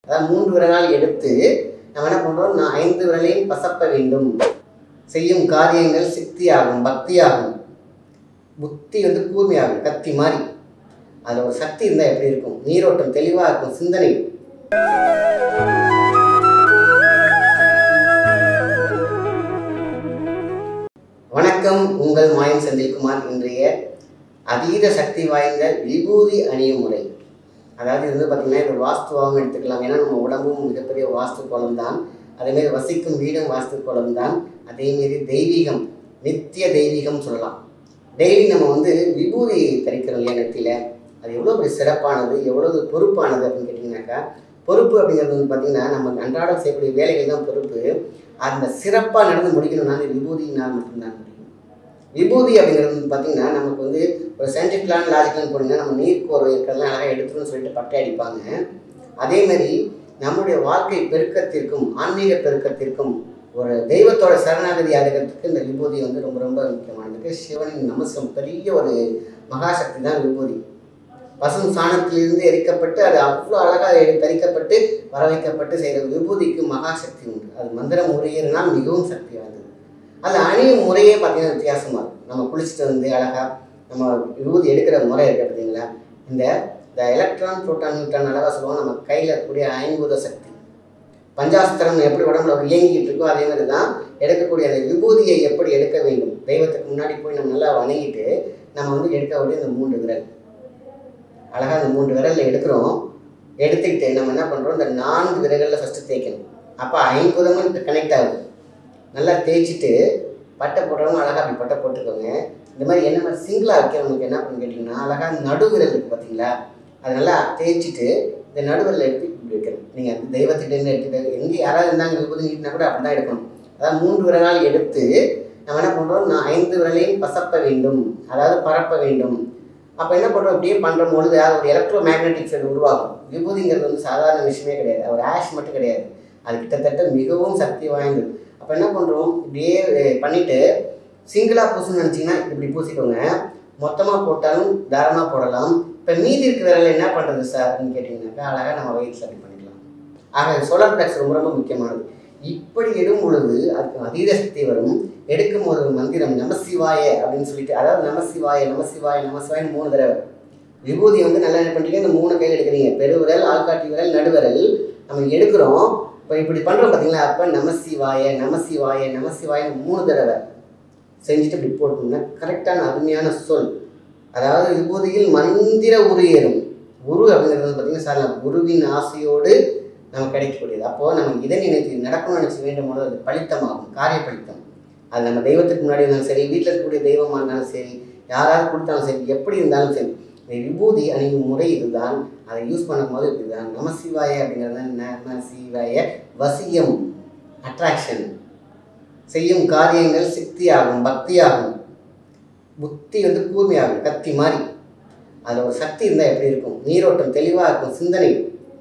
அதாவது மூன்று விரலால் எடுத்து நம்ம என்ன பண்ணுறோம் நான் ஐந்து விரலையும் பசப்ப வேண்டும் செய்யும் காரியங்கள் சித்தியாகும் பக்தியாகும் புத்தி வந்து கூர்மையாகும் கத்தி மாதிரி அதில் ஒரு சக்தி இருந்தால் எப்படி இருக்கும் நீரோட்டம் தெளிவாக இருக்கும் சிந்தனை வணக்கம் உங்கள் மாயன் செந்தில்குமார் இன்றைய அதீத சக்தி வாய்ந்த விபூதி அணியும் முறை அதாவது இது வந்து பார்த்திங்கன்னா இது வாஸ்துவாகவும் எடுத்துக்கலாம் ஏன்னா நம்ம உடம்பும் மிகப்பெரிய வாஸ்து கோலம் தான் அதேமாரி வசிக்கும் வீடும் வாஸ்து கோலம் தான் அதேமாரி தெய்வீகம் நித்திய தெய்வீகம் சொல்லலாம் டெய்லி நம்ம வந்து விபூதி தரிக்கிறோம் இல்லையா நெத்தியில் அது எவ்வளோ பெரிய சிறப்பானது எவ்வளவு பொறுப்பானது அப்படின்னு கேட்டிங்கனாக்கா பொறுப்பு அப்படிங்கிறது வந்து பார்த்திங்கன்னா நம்ம அன்றாடம் செய்யக்கூடிய வேலைகள் தான் பொறுப்பு அந்த சிறப்பாக நடந்து முடிக்கணும்னா அந்த விபூதியினால் மட்டும்தான் முடியும் விபூதி அப்படிங்கிறது வந்து பார்த்திங்கன்னா நமக்கு வந்து ஒரு சயின்டிஃபிக்கலான லாஜிக்கலான போனீங்கன்னா நம்ம நீர் கோர்வை இருக்கிறதெல்லாம் அழகாக எடுத்துருன்னு சொல்லிட்டு பட்டை அடிப்பாங்க அதே மாதிரி நம்முடைய வாழ்க்கை பெருக்கத்திற்கும் ஆன்மீக பெருக்கத்திற்கும் ஒரு தெய்வத்தோட சரணாகதி அடைகிறதுக்கு இந்த விபூதி வந்து ரொம்ப ரொம்ப முக்கியமானது சிவனின் நமசம் பெரிய ஒரு மகாசக்தி தான் விபூதி பசும் சாணத்திலிருந்து எரிக்கப்பட்டு அது அவ்வளோ அழகாக தரிக்கப்பட்டு வர வைக்கப்பட்டு செய்கிற விபூதிக்கு மகாசக்தி உண்டு அது மந்திரம் முறையினால் மிகவும் சக்தி வாய்ந்தது அது அணியும் முறையே பார்த்தீங்கன்னா வித்தியாசமாக இருக்கும் நம்ம குளிச்சுட்டு வந்து அழகாக நம்ம விபூதி எடுக்கிற முறை இருக்குது பார்த்தீங்களா இந்த இந்த எலக்ட்ரான் புரோட்டான் நியூட்ரான் அழகாக சொல்லுவோம் நம்ம கையில் இருக்கக்கூடிய ஐம்பூத சக்தி பஞ்சாஸ்திரம் எப்படி உடம்புல இயங்கிட்டு இருக்கோ அதே மாதிரி தான் எடுக்கக்கூடிய அந்த விபூதியை எப்படி எடுக்க வேண்டும் தெய்வத்துக்கு முன்னாடி போய் நம்ம நல்லா வணங்கிட்டு நம்ம வந்து எடுக்க வேண்டிய இந்த மூன்று விரல் அழகாக அந்த மூன்று விரலில் எடுக்கிறோம் எடுத்துக்கிட்டு நம்ம என்ன பண்ணுறோம் இந்த நான்கு விரல்களில் ஃபஸ்ட்டு தேய்க்கணும் அப்போ ஐம்புதமும் கனெக்ட் ஆகுது நல்லா தேய்ச்சிட்டு பட்டை போடுறவங்க அழகாக அப்படி பட்டை போட்டுக்கோங்க இந்த மாதிரி என்ன மாதிரி சிங்கிளாக வைக்கிறவங்களுக்கு என்ன பண்ணு கேட்டிங்கன்னா அழகாக நடுவிரல் இருக்குது பார்த்தீங்களா அது நல்லா தேய்ச்சிட்டு இந்த நடுவிரல் எடுத்து இப்படி வைக்கணும் நீங்கள் அந்த தெய்வத்திட்டேருந்து எடுத்துட்டு எங்கே யாராவது இருந்தாங்க விபூதி நீட்டினா கூட அப்படி தான் எடுக்கணும் அதாவது மூன்று விரலால் எடுத்து நம்ம என்ன பண்ணுறோம் நான் ஐந்து விரலையும் பசப்ப வேண்டும் அதாவது பரப்ப வேண்டும் அப்போ என்ன பண்ணுறோம் இப்படியே பண்ணுற பொழுது அது ஒரு எலக்ட்ரோ மேக்னெட்டிக் ஃபீல்டு உருவாகும் விபூதிங்கிறது வந்து சாதாரண விஷயமே கிடையாது ஒரு ஆஷ் மட்டும் கிடையாது அது கிட்டத்தட்ட மிகவும் சக்தி வாய்ந்தது அப்போ என்ன பண்ணுறோம் இப்படியே பண்ணிவிட்டு சிங்கிளாக பூசணும்னு நினச்சிங்கன்னா இப்படி பூசிக்கோங்க மொத்தமாக போட்டாலும் தாராளமாக போடலாம் இப்போ மீதி இருக்கிற வேலையில் என்ன பண்ணுறது சார் அப்படின்னு கேட்டிங்கனாக்கா அழகாக நம்ம வயிற்று சரி பண்ணிக்கலாம் ஆக சோலார் பிளக்ஸ் ரொம்ப ரொம்ப முக்கியமானது இப்படி இடும் பொழுது அதுக்கு அதீத சக்தி வரும் எடுக்கும் ஒரு மந்திரம் நமசிவாய அப்படின்னு சொல்லிட்டு அதாவது நமசிவாய நமசிவாய நமசிவாயன்னு மூணு தடவை விபூதி வந்து நல்லா என்ன பண்ணுறீங்க இந்த மூணு கையில் எடுக்கிறீங்க பெருவிரல் ஆள்காட்டி விரல் நடுவிரல் நம்ம எடுக்கிறோம் இப்போ இப்படி பண்ணுறோம் பார்த்தீங்களா அப்போ நமசிவாய நமசிவாய நமசிவாயன்னு மூணு தடவை செஞ்சுட்டு இப்படி போட்டோம்னா கரெக்டான அருமையான சொல் அதாவது விபூதியில் மந்திர உரு ஏறும் குரு அப்படிங்கிறது வந்து பார்த்தீங்கன்னா சார் குருவின் ஆசையோடு நமக்கு கிடைக்கக்கூடியது அப்போது நம்ம இதை நினைத்து நடக்கணும்னு நினச்சி வேண்டும் போது அது பலித்தமாகும் காரிய பலித்தம் அது நம்ம தெய்வத்துக்கு முன்னாடி இருந்தாலும் சரி வீட்டில் இருக்கக்கூடிய தெய்வமாக இருந்தாலும் சரி யாராவது கொடுத்தாலும் சரி எப்படி இருந்தாலும் சரி இந்த விபூதி அணியும் முறை இதுதான் அதை யூஸ் பண்ணும்போது இதுதான் நமசிவாய அப்படிங்கிறது நமசிவாய வசியம் அட்ராக்ஷன் செய்யும் காரியங்கள் சித்தியாகும் பக்தியாகும் புத்தி வந்து கூர்மையாகும் கத்தி மாதிரி அதில் ஒரு சக்தி இருந்தால் எப்படி இருக்கும் நீரோட்டம் தெளிவாக இருக்கும் சிந்தனை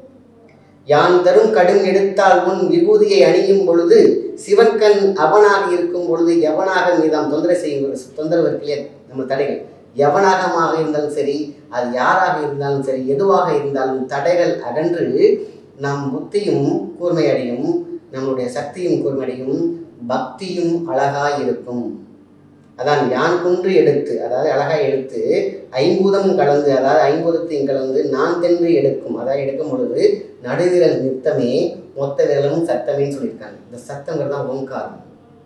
யான் தரும் கடும் எடுத்தால் உன் விபூதியை அணியும் பொழுது சிவன்கண் அவனாக இருக்கும் பொழுது எவனாக மீதாம் தொந்தரவு செய்யும் தொந்தரவு இருக்கையே நம்ம தடைகள் எவனாகமாக இருந்தாலும் சரி அது யாராக இருந்தாலும் சரி எதுவாக இருந்தாலும் தடைகள் அகன்று நம் புத்தியும் கூர்மையடையும் நம்முடைய சக்தியும் கூர்மையடையும் பக்தியும் அழகாய் இருக்கும் அதான் யான் குன்று எடுத்து அதாவது அழகாக எடுத்து ஐம்பூதம் கலந்து அதாவது ஐம்பூதத்தையும் கலந்து நான் தென்று எடுக்கும் அதாவது எடுக்கும் பொழுது நடுவிரல் நிறுத்தமே மொத்த விரலும் சத்தமேன்னு சொல்லியிருக்காங்க இந்த சத்தங்கிறது தான் ஓங்காரம்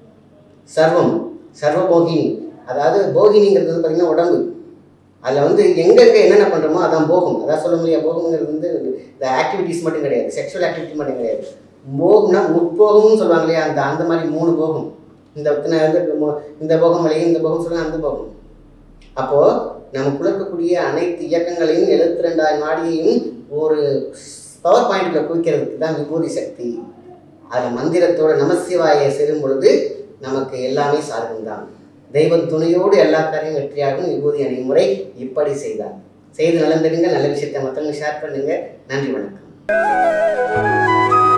சர்வம் சர்வ போகினி அதாவது போகினிங்கிறது வந்து பார்த்திங்கன்னா உடம்பு அதில் வந்து எங்கெங்கே என்னென்ன பண்ணுறோமோ அதான் போகும் அதான் சொல்ல முடியாது போகம்ங்கிறது வந்து இந்த ஆக்டிவிட்டீஸ் மட்டும் கிடையாது செக்ஷுவல் ஆக்டிவிட்டி மட்டும் கிடையாது போகம்னா முற்போகம்னு சொல்லுவாங்க இல்லையா அந்த அந்த மாதிரி மூணு போகம் இந்த இத்தனை வந்து இந்த போகம் வழியும் இந்த போகம் சொல்லுங்க அந்த போகம் அப்போது நமக்குள்ள இருக்கக்கூடிய அனைத்து இயக்கங்களையும் எழுபத்தி ரெண்டாயிரம் நாடியையும் ஒரு பவர் பாயிண்டில் குவிக்கிறதுக்கு தான் விபூதி சக்தி அதில் மந்திரத்தோட நமசிவாயை சேரும் பொழுது நமக்கு எல்லாமே சாதகம்தான் தெய்வம் துணையோடு எல்லா காரியம் வெற்றியாகும் விபூதி அணிமுறை இப்படி செய்தார் செய்து நலந்தெடுங்க நல்ல விஷயத்தை மற்றவங்க ஷேர் பண்ணுங்க நன்றி வணக்கம்